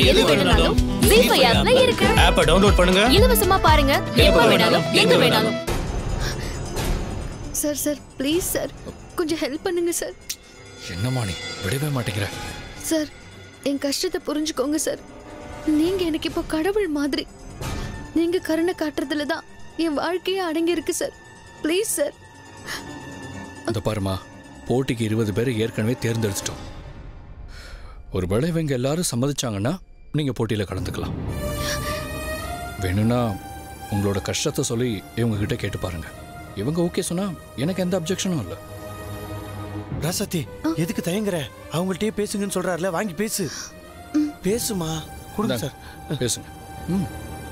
எது வேணும்னாலும் ஜீ ஃபைவ் ஆப்ல இருக்கு ஆப்பை டவுன்லோட் பண்ணுங்க இலவசமா பாருங்க எப்ப வேணாலும் எங்க வேணாலும் சார் சார் ப்ளீஸ் சார் கொஞ்சம் ஹெல்ப் பண்ணுங்க சார் என்னம்மா நீ விடவே மாட்டேங்கிற சார் என் கஷ்டத்தை புரிஞ்சுக்கோங்க சார் நீங்க எனக்கு இப்போ கடவுள் மாதிரி நீங்க கருணை காட்டுறதுல தான் என் வாழ்க்கையே அடங்கி இருக்கு சார் ப்ளீஸ் சார் இந்த பாருமா போட்டிக்கு இருபது பேரை ஏற்கனவே தேர்ந்தெடுத்துட்டோம் ஒருவேளை இவங்க எல்லாரும் சம்மதிச்சாங்கன்னா நீங்க போட்டியில கலந்துக்கலாம் வேணும்னா உங்களோட கஷ்டத்தை சொல்லி இவங்க கிட்ட கேட்டு பாருங்க இவங்க ஓகே சொன்னா எனக்கு எந்த அப்ஜெக்ஷனும் இல்லை ராசாத்தி எதுக்கு தயங்குற அவங்கள்ட்டயே பேசுங்கன்னு சொல்றாருல வாங்கி பேசு பேசுமா கொடுங்க சார் பேசுங்க ம்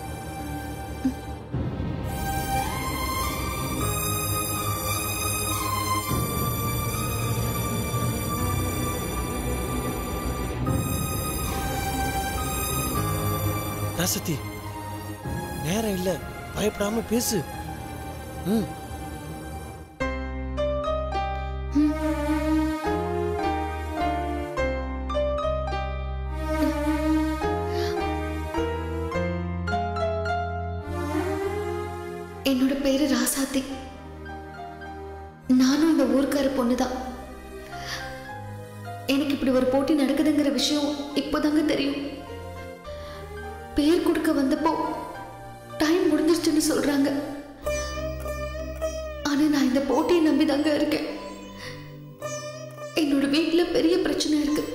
ராசத்தி நேரம் இல்ல பயப்படாம பேசு ம் என்னோட பேரு ராசாத்தி நானும் இந்த ஊர்க்கார பொண்ணு தான் எனக்கு இப்படி ஒரு போட்டி நடக்குதுங்கிற விஷயம் இப்போதாங்க தெரியும் பேர் கொடுக்க வந்தப்போ டைம் முடிஞ்சிருச்சுன்னு சொல்றாங்க ஆனா நான் இந்த போட்டியை நம்பி தாங்க இருக்கேன் என்னோட வீட்ல பெரிய பிரச்சனை இருக்கு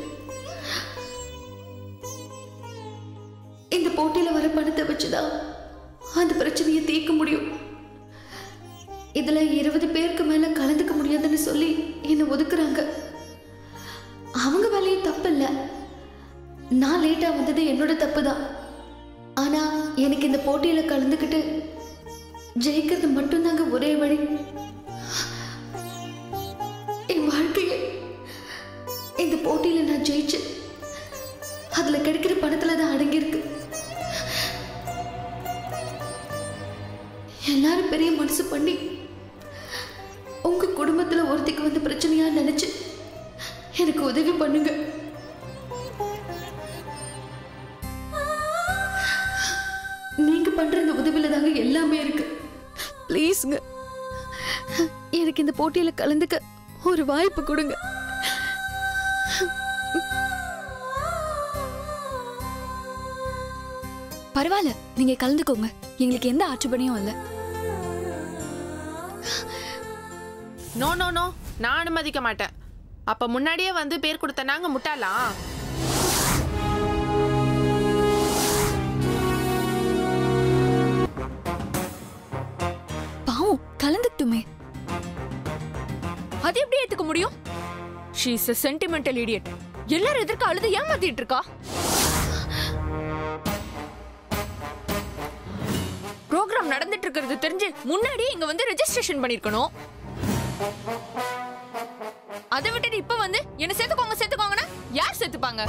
இந்த போட்டியில வர பணத்தை வச்சுதான் அந்த பிரச்சனையை தீர்க்க முடியும் இதுல இருபது பேருக்கு மேல கலந்துக்க முடியாதுன்னு சொல்லி என்னை ஒதுக்குறாங்க அவங்க வேலையும் தப்பு இல்ல நான் லேட்டா வந்தது என்னோட தப்பு தான் ஆனா எனக்கு இந்த போட்டியில கலந்துக்கிட்டு ஜெயிக்கிறது மட்டும்தாங்க ஒரே வழி என் வாழ்க்கையை இந்த போட்டியில நான் ஜெயிச்சு அதுல கிடைக்கிற பணத்துல தான் அடங்கியிருக்கு எல்லாரும் பெரிய மனசு பண்ணி உங்க குடும்பத்துல ஒருத்திக்கு வந்து பிரச்சனையா நினைச்சு எனக்கு உதவி பண்ணுங்க நீங்க பண்ற இந்த உதவியில தாங்க எல்லாமே இருக்கு ப்ளீஸ்ங்க எனக்கு இந்த போட்டியில கலந்துக்க ஒரு வாய்ப்பு கொடுங்க பரவாயில்ல நீங்க கலந்துக்கோங்க எங்களுக்கு எந்த ஆட்சேபனையும் இல்ல நோ நோ நோ நான் அனுமதிக்க மாட்டேன் அப்ப முன்னாடியே வந்து பேர் கொடுத்த நாங்க முட்டாளா பாவம் கலந்துட்டுமே அது எப்படி ஏத்துக்க முடியும் she is a sentimental idiot எல்லாரும் எதற்கு அழுது ஏமாத்திட்டு இருக்கா ப்ரோக்ராம் நடந்துட்டு இருக்கிறது தெரிஞ்சு முன்னாடியே இங்க வந்து ரெஜிஸ்ட்ரேஷன் பண்ணிருக்கணும் அதை விட்டுட்டு இப்ப வந்து என்ன சேர்த்துக்கோங்க சேர்த்துக்கோங்கன்னா யார் சேர்த்துப்பாங்க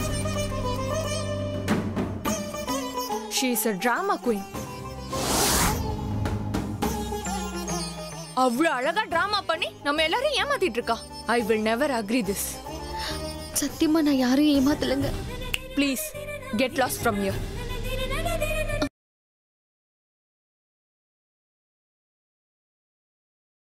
she is a drama queen அவ்வளவு அழகா டிராமா பண்ணி நம்ம எல்லாரையும் ஏமாத்திட்டு இருக்கா I will never agree this சத்தியமா நான் யாரையும் ஏமாத்தலைங்க please get lost from your